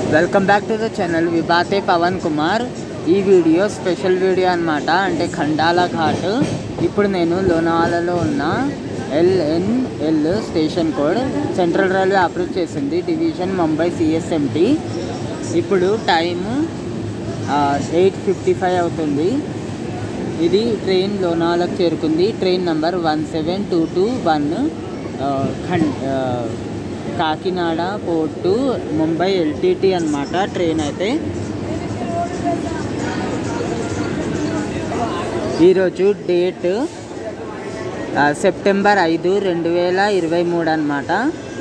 Welcome back to the channel విభాతే పవన్ కుమార్ ఈ video special video అన్నమాట అంటే ఖండాల ఘాట్ ఇప్పుడు నేను లోనావాలలో ఉన్న LNL station code central railway approve చేసింది డివిజన్ ముంబై సిఎస్ఎంటి ఇప్పుడు టైము ఎయిట్ ఫిఫ్టీ ఫైవ్ అవుతుంది ఇది ట్రైన్ లోనాలకు చేరుకుంది train number one seven two two one ఖండ్ ఆ, కాకినాడ పోర్టు ముంబై ఎల్టీటీ అన్నమాట ట్రైన్ అయితే ఈరోజు డేట్ ఆ, సెప్టెంబర్ ఐదు రెండు వేల ఇరవై మూడు అనమాట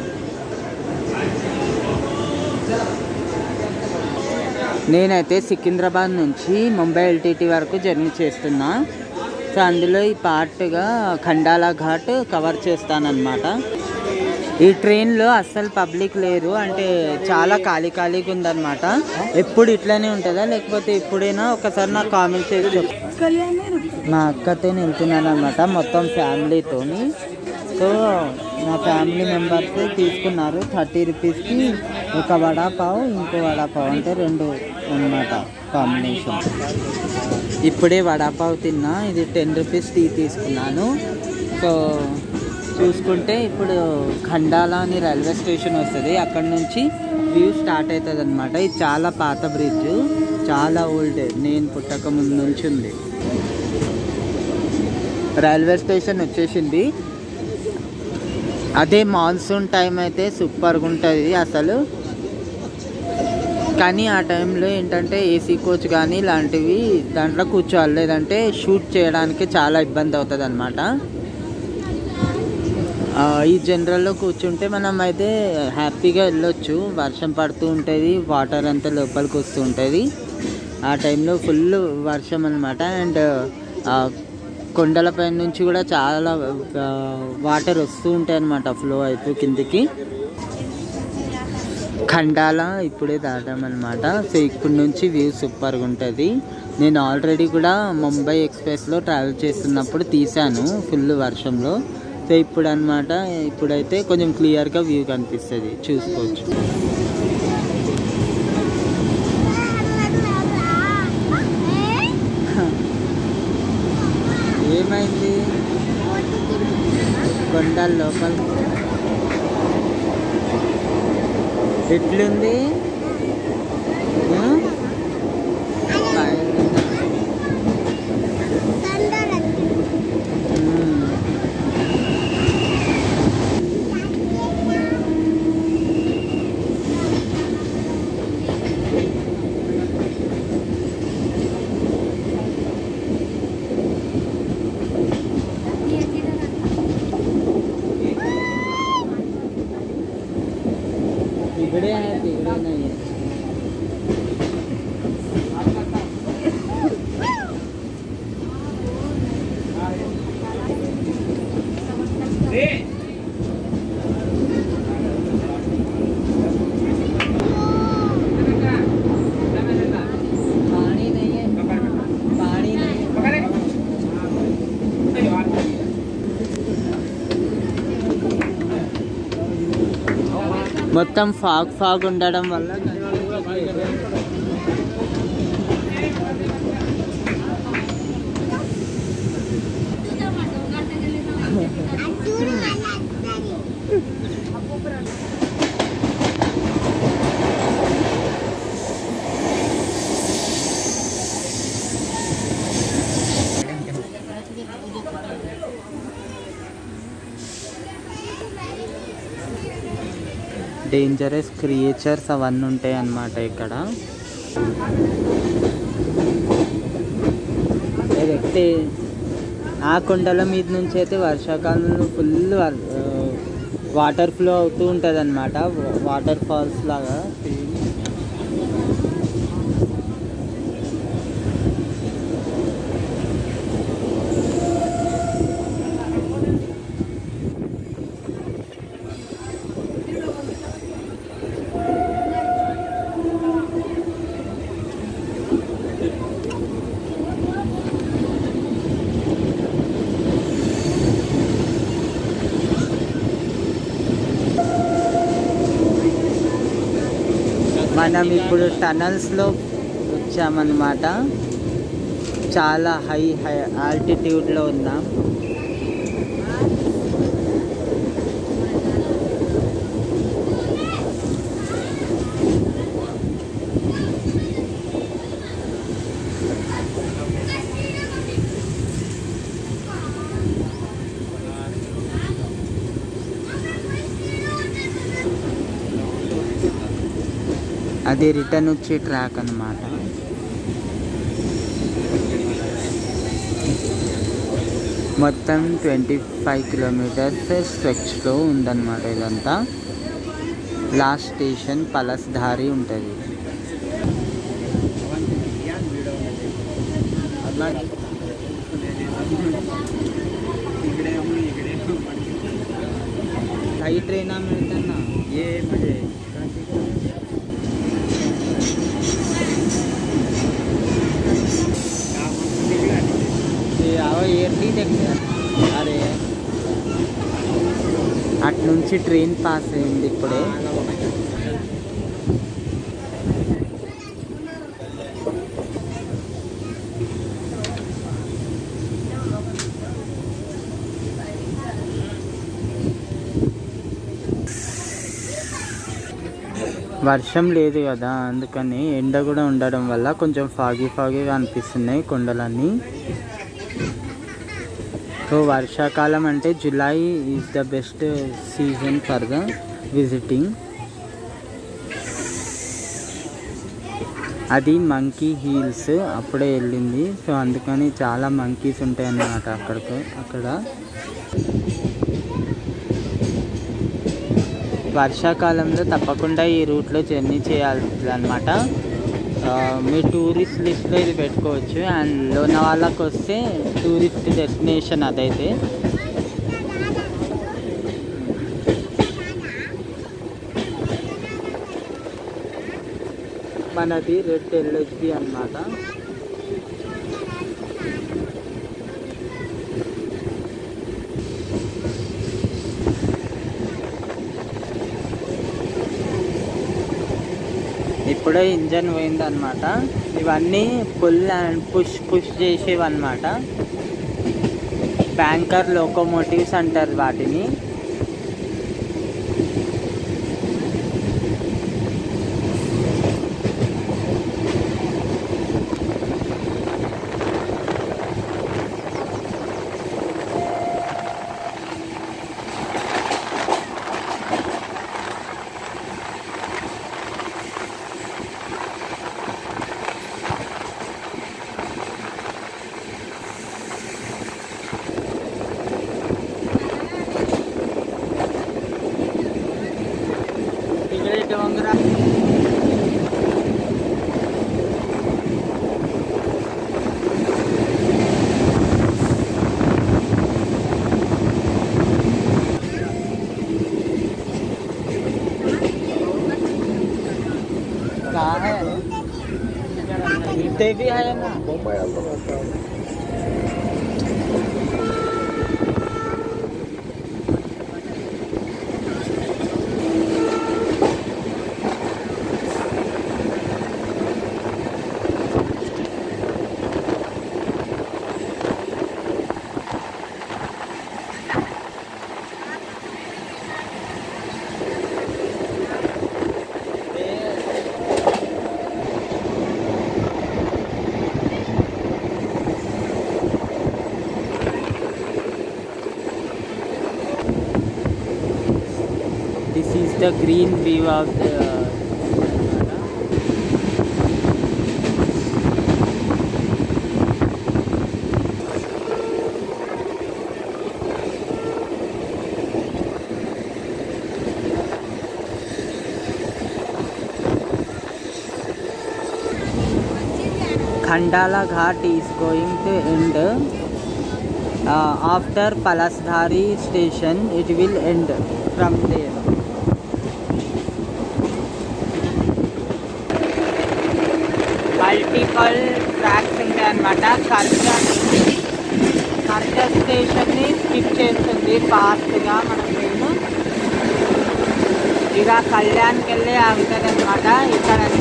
నేనైతే సికింద్రాబాద్ నుంచి ముంబై ఎల్టీటీ వరకు జర్నీ చేస్తున్నా సో అందులో ఈ పార్ట్గా ఖండాల ఘాట్ కవర్ చేస్తానన్నమాట ఈ ట్రైన్లో అస్సలు పబ్లిక్ లేరు అంటే చాలా ఖాళీ ఖాళీగా ఉందన్నమాట ఎప్పుడు ఇట్లానే ఉంటుందా లేకపోతే ఇప్పుడైనా ఒకసారి నాకు కామెంట్ చేసి చెప్పు మా అక్కతో వెళ్తున్నాను అనమాట మొత్తం ఫ్యామిలీతోని సో మా ఫ్యామిలీ మెంబర్స్ తీసుకున్నారు థర్టీ రూపీస్కి ఒక వడాపావ్ ఇంకో వడాపావ్ అంటే రెండు అన్నమాట కాంబినేషన్ ఇప్పుడే వడాపావ్ తిన్నా ఇది టెన్ రూపీస్ టీ తీసుకున్నాను సో చూసుకుంటే ఇప్పుడు ఖండాల అని రైల్వే స్టేషన్ వస్తుంది అక్కడ నుంచి వ్యూ స్టార్ట్ అవుతుంది అనమాట ఇది చాలా పాత బ్రిడ్జ్ చాలా ఓల్డ్ నేను పుట్టక ముందు నుంచి ఉంది రైల్వే స్టేషన్ వచ్చేసింది అదే మాన్సూన్ టైం అయితే సూపర్గా ఉంటుంది అసలు కానీ ఆ టైంలో ఏంటంటే ఏసీ కోచ్ కానీ ఇలాంటివి దాంట్లో కూర్చోవాలి లేదంటే షూట్ చేయడానికి చాలా ఇబ్బంది అవుతుంది అనమాట ఈ జనరల్లో కూర్చుంటే మనం అయితే హ్యాపీగా వెళ్ళొచ్చు వర్షం పడుతూ ఉంటుంది వాటర్ అంతా లోపలికి వస్తూ ఉంటుంది ఆ టైంలో ఫుల్ వర్షం అనమాట అండ్ కొండలపై నుంచి కూడా చాలా వాటర్ వస్తూ ఉంటాయి అనమాట ఫ్లో అవుతూ కిందికి ఖండాల ఇప్పుడే దాటామన్నమాట సో ఇప్పటి నుంచి వ్యూ సూపర్గా ఉంటుంది నేను ఆల్రెడీ కూడా ముంబై ఎక్స్ప్రెస్లో ట్రావెల్ చేస్తున్నప్పుడు తీశాను ఫుల్ వర్షంలో సో ఇప్పుడు అనమాట ఇప్పుడైతే కొంచెం క్లియర్గా వ్యూ కనిపిస్తుంది చూసుకోవచ్చు ఏమైంది కొండల లోపల ఎట్లుంది ఆ? మ్మ్. तिकडे आहे तिकडे नाही आहे पाणी नाही आहे पाणी नाही మొత్తం ఫాగ్ ఫాగ్ ఉండడం వల్ల డేంజరస్ క్రియేచర్స్ అవన్నీ ఉంటాయి అన్నమాట ఇక్కడ ఎక్కితే ఆ కొండల మీద నుంచి అయితే వర్షాకాలంలో ఫుల్ వాటర్ ఫ్లో అవుతూ ఉంటుంది అనమాట వాటర్ ఫాల్స్ లాగా మనం ఇప్పుడు టనల్స్లో వచ్చామన్నమాట చాలా హై హై ఆల్టిట్యూడ్లో ఉన్నాం అది రిటర్న్ వచ్చే ట్రాక్ అన్నమాట మొత్తం ట్వంటీ ఫైవ్ కిలోమీటర్స్ స్ట్రెచ్లో ఉందన్నమాట ఇదంతా లాస్ట్ స్టేషన్ పలస్ధారి ఉంటుంది హై ట్రైన్ మిळताना ये म्हणजे ఎర్లీ దగ్గర అరే అటు నుంచి ట్రైన్ పాస్ అయింది ఇప్పుడే వర్షం లేదు కదా అందుకని ఎండ కూడా ఉండడం వల్ల కొంచెం ఫాగీ ఫాగీగా అనిపిస్తున్నాయి కొండలన్నీ సో వర్షాకాలం అంటే July is the best season for the visiting అది మంకీ హీల్స్ అప్పుడే వెళ్ళింది సో అందుకని చాలా మంకీస్ ఉంటాయి అన్నమాట అక్కడికి అక్కడ వర్షాకాలంలో తప్పకుండా ఈ రూట్లో జర్నీ చేయాలన్నమాట ఆ, మీ టూరిస్ట్ లిస్ట్లో ఇది పెట్టుకోవచ్చు అండ్ లోనావాలాకి వస్తే టూరిస్ట్ డెస్టినేషన్ అదైతే మనది రెడ్ ఎల్హెచ్బి అన్నమాట ఇప్పుడే ఇంజన్ పోయింది అనమాట ఇవన్నీ పుల్ అండ్ పుష్ పుష్ చేసేవి అనమాట బ్యాంకర్ లోకోమోటివ్స్ అంటారు వాటిని इकडे डोंगरा कहाँ है इथे भी आहे ना This is the green view of the Khandala Ghat is going to end uh, after Palasdhari station. It will end from there. Multiple tracks ఉంటాయి అన్నమాట ఖర్చ ఖర్చ స్టేషన్ని స్కిప్ చేస్తుంది ఫాస్ట్గా మన ట్రైన్ ఇక కళ్యాణ్కి వెళ్ళి ఆగుతుంది అనమాట ఇక్కడ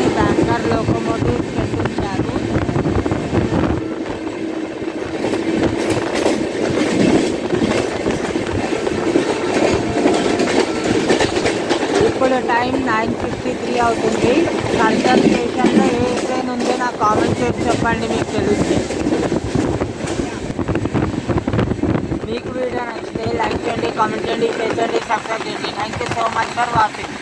టైం నైన్ ఫిఫ్టీ త్రీ అవుతుంది కర్జల్ స్టేషన్లో ఏ ట్రైన్ ఉందో నాకు కామెంట్ చేసి చెప్పండి మీకు తెలుస్తుంది మీకు వీడియో నచ్చితే లైక్ చేయండి కామెంట్ చేయండి షేర్ చేయండి సబ్స్క్రైబ్ చేయండి thank you so much for watching